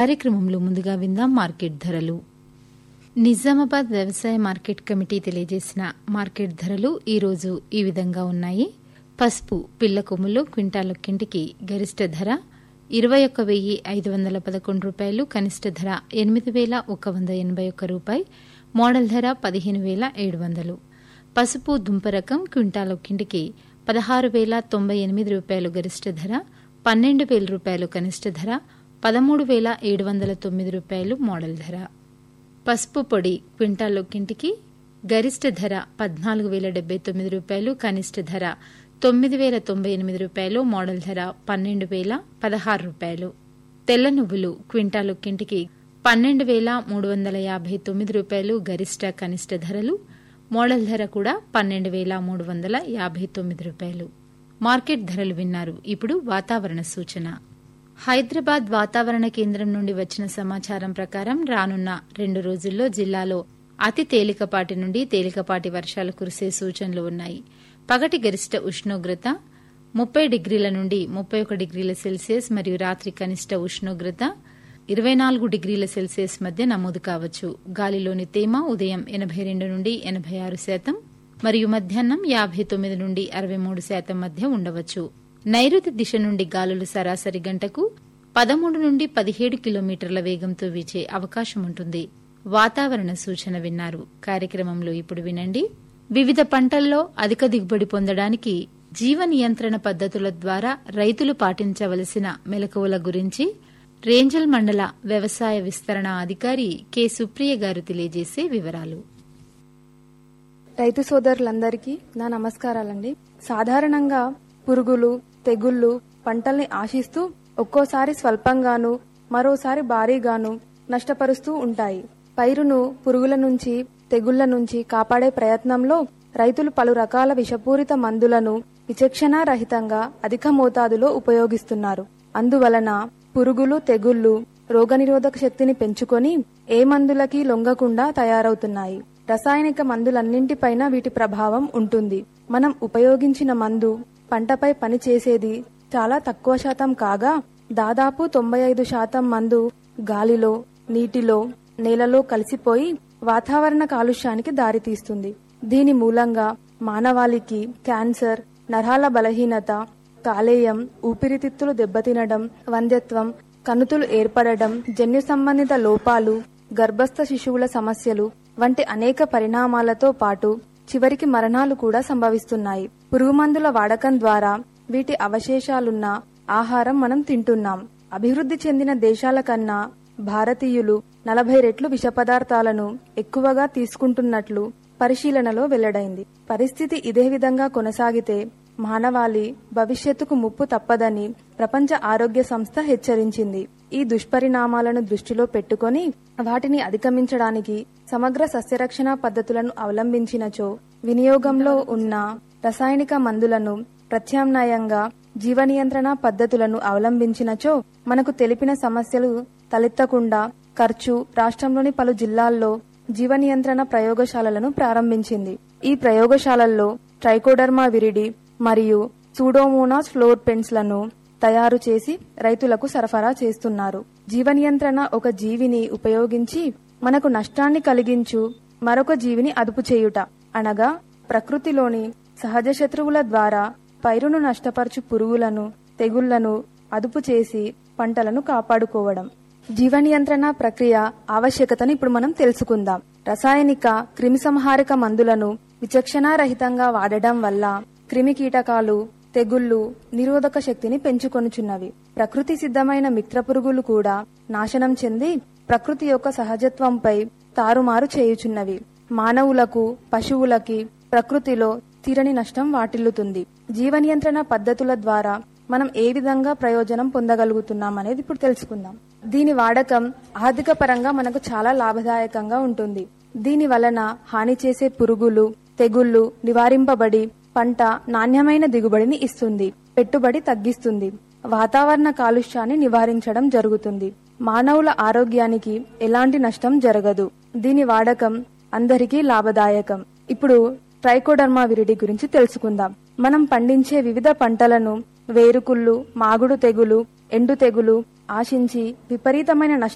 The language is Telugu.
కార్యక్రమంలో ముందుగా విందాం మార్కెట్ ధరలు నిజామాబాద్ వ్యవసాయ మార్కెట్ కమిటీ తెలియజేసిన మార్కెట్ ధరలు ఈరోజు ఈ విధంగా ఉన్నాయి పసుపు పిల్ల కొమ్ములు క్వింటాలొక్కింటికి గరిష్ట ధర ఇరవై ఒక్క వెయ్యి ఐదు వందల పదకొండు రూపాయలు కనిష్ట ధర ఎనిమిది వేల ఒక వంద ఎనభై ఒక్క రూపాయి మోడల్ ధర పదిహేను వేల ఏడు వందలు పసుపు దుంప రకం క్వింటాలొక్కింటికి పదహారు వేల తొంభై ఎనిమిది రూపాయలు గరిష్ట ధర పన్నెండు వేల రూపాయలు కనిష్ట ధర పదమూడు వేల ఏడు వందల తొమ్మిది రూపాయలు మోడల్ ధర పసుపు పొడి క్వింటాలొక్కింటికి గరిష్ట ధర పద్నాలుగు వేల డెబ్బై తొమ్మిది రూపాయలు కనిష్ట ధర తొమ్మిది వేల తొంభై ఎనిమిది రూపాయలు మోడల్ ధర పన్నెండు వేల పదహారు రూపాయలు తెల్ల నువ్వులు క్వింటాలొక్కింటికి పన్నెండు వేల మూడు వందల యాభై తొమ్మిది రూపాయలు గరిష్ట కనిష్ట ధరలు మోడల్ ధర కూడా పన్నెండు వేల మూడు వందల యాభై తొమ్మిది రూపాయలు మార్కెట్ ధరలు విన్నారు ఇప్పుడు వాతావరణ సూచన హైదరాబాద్ వాతావరణ కేంద్రం నుండి వచ్చిన సమాచారం ప్రకారం రానున్న రెండు రోజుల్లో జిల్లాలో అతి తేలికపాటి నుండి తేలికపాటి వర్షాలు కురిసే సూచనలు ఉన్నాయి పగటి గరిష్ట ఉష్ణోగ్రత ముప్పై డిగ్రీల నుండి ముప్పై ఒక డిగ్రీల సెల్సియస్ మరియు రాత్రి కనిష్ట ఉష్ణోగ్రత ఇరవై నాలుగు డిగ్రీల సెల్సియస్ మధ్య నమోదు కావచ్చు గాలిలోని తేమ ఉదయం ఎనభై రెండు నుండి ఎనభై ఆరు శాతం మరియు మధ్యాహ్నం యాభై తొమ్మిది నుండి అరవై మూడు శాతం మధ్య ఉండవచ్చు నైరుతి దిశ నుండి గాలులు సరాసరి గంటకు పదమూడు నుండి పదిహేడు కిలోమీటర్ల వేగంతో వీచే అవకాశం ఉంటుంది వాతావరణ సూచన విన్నారు కార్యక్రమంలో ఇప్పుడు వినండి వివిధ పంటల్లో అధిక దిగుబడి పొందడానికి జీవ నియంత్రణ పద్ధతుల ద్వారా రైతులు పాటించవలసిన మెలకువల గురించి రేంజల్ మండల వ్యవసాయ విస్తరణ అధికారి కె సుప్రియ గారు తెలియజేసే వివరాలు రైతు సోదరులందరికీ నా నమస్కారాలండి సాధారణంగా పురుగులు తెగుళ్లు పంటల్ని ఆశిస్తూ ఒక్కోసారి స్వల్పంగాను మరోసారి భారీగాను నష్టపరుస్తూ ఉంటాయి పైరును పురుగుల నుంచి తెగుళ్ల నుంచి కాపాడే ప్రయత్నంలో రైతులు పలు రకాల విషపూరిత మందులను విచక్షణారహితంగా అధిక మోతాదులో ఉపయోగిస్తున్నారు అందువలన పురుగులు తెగుళ్లు రోగనిరోధక శక్తిని పెంచుకొని ఏ మందులకి లొంగకుండా తయారవుతున్నాయి రసాయనిక మందులన్నింటిపైన వీటి ప్రభావం ఉంటుంది మనం ఉపయోగించిన మందు పంటపై పనిచేసేది చాలా తక్కువ శాతం కాగా దాదాపు తొంభై ఐదు శాతం మందు గాలిలో నీటిలో నేలలో కలిసిపోయి వాతావరణ కాలుష్యానికి దారితీస్తుంది దీని మూలంగా మానవాళికి క్యాన్సర్ నరాల బలహీనత కాలేయం ఊపిరితిత్తులు దెబ్బతినడం వంధ్యత్వం కణుతులు ఏర్పడడం జన్యు సంబంధిత లోపాలు గర్భస్థ శిశువుల సమస్యలు వంటి అనేక పరిణామాలతో పాటు చివరికి మరణాలు కూడా సంభవిస్తున్నాయి పురుగుమందుల వాడకం ద్వారా వీటి అవశేషాలున్న ఆహారం మనం తింటున్నాం అభివృద్ధి చెందిన దేశాల కన్నా భారతీయులు నలభై రెట్లు విష పదార్థాలను ఎక్కువగా తీసుకుంటున్నట్లు పరిశీలనలో వెల్లడైంది పరిస్థితి ఇదే విధంగా కొనసాగితే మానవాళి భవిష్యత్తుకు ముప్పు తప్పదని ప్రపంచ ఆరోగ్య సంస్థ హెచ్చరించింది ఈ దుష్పరిణామాలను దృష్టిలో పెట్టుకొని వాటిని అధిగమించడానికి సమగ్ర సస్యరక్షణ పద్ధతులను అవలంబించినచో వినియోగంలో ఉన్న రసాయనిక మందులను ప్రత్యామ్నాయంగా జీవ నియంత్రణ పద్ధతులను అవలంబించినచో మనకు తెలిపిన సమస్యలు తలెత్తకుండా ఖర్చు రాష్ట్రంలోని పలు జిల్లాల్లో జీవ నియంత్రణ ప్రయోగశాలలను ప్రారంభించింది ఈ ప్రయోగశాలల్లో ట్రైకోడర్మా విరిడి మరియు సూడోమోనాస్ ఫ్లోర్ పెన్స్లను తయారు చేసి రైతులకు సరఫరా చేస్తున్నారు జీవ నియంత్రణ ఒక జీవిని ఉపయోగించి మనకు నష్టాన్ని కలిగించు మరొక జీవిని అదుపు చేయుట అనగా ప్రకృతిలోని సహజ శత్రువుల ద్వారా పైరును నష్టపరచు పురుగులను తెగుళ్లను అదుపు చేసి పంటలను కాపాడుకోవడం జీవ నియంత్రణ ప్రక్రియ ఆవశ్యకతను ఇప్పుడు మనం తెలుసుకుందాం రసాయనిక క్రిమిసంహారక మందులను విచక్షణారహితంగా వాడడం వల్ల క్రిమి కీటకాలు తెగుళ్లు నిరోధక శక్తిని పెంచుకొనుచున్నవి ప్రకృతి సిద్ధమైన మిత్ర పురుగులు కూడా నాశనం చెంది ప్రకృతి యొక్క సహజత్వంపై తారుమారు చేయుచున్నవి మానవులకు పశువులకి ప్రకృతిలో తీరని నష్టం వాటిల్లుతుంది జీవ నియంత్రణ పద్ధతుల ద్వారా మనం ఏ విధంగా ప్రయోజనం పొందగలుగుతున్నాం అనేది ఇప్పుడు తెలుసుకుందాం దీని వాడకం ఆర్థిక పరంగా మనకు చాలా లాభదాయకంగా ఉంటుంది దీని వలన హాని చేసే పురుగులు తెగుళ్లు నివారింపబడి పంట నాణ్యమైన దిగుబడిని ఇస్తుంది పెట్టుబడి తగ్గిస్తుంది వాతావరణ కాలుష్యాన్ని నివారించడం జరుగుతుంది మానవుల ఆరోగ్యానికి ఎలాంటి నష్టం జరగదు దీని వాడకం అందరికీ లాభదాయకం ఇప్పుడు ట్రైకోడర్మా విరిడి గురించి తెలుసుకుందాం మనం పండించే వివిధ పంటలను వేరుకుళ్ళు మాగుడు తెగులు ఎండు తెగులు ఆశించి విపరీతమైన నష్టం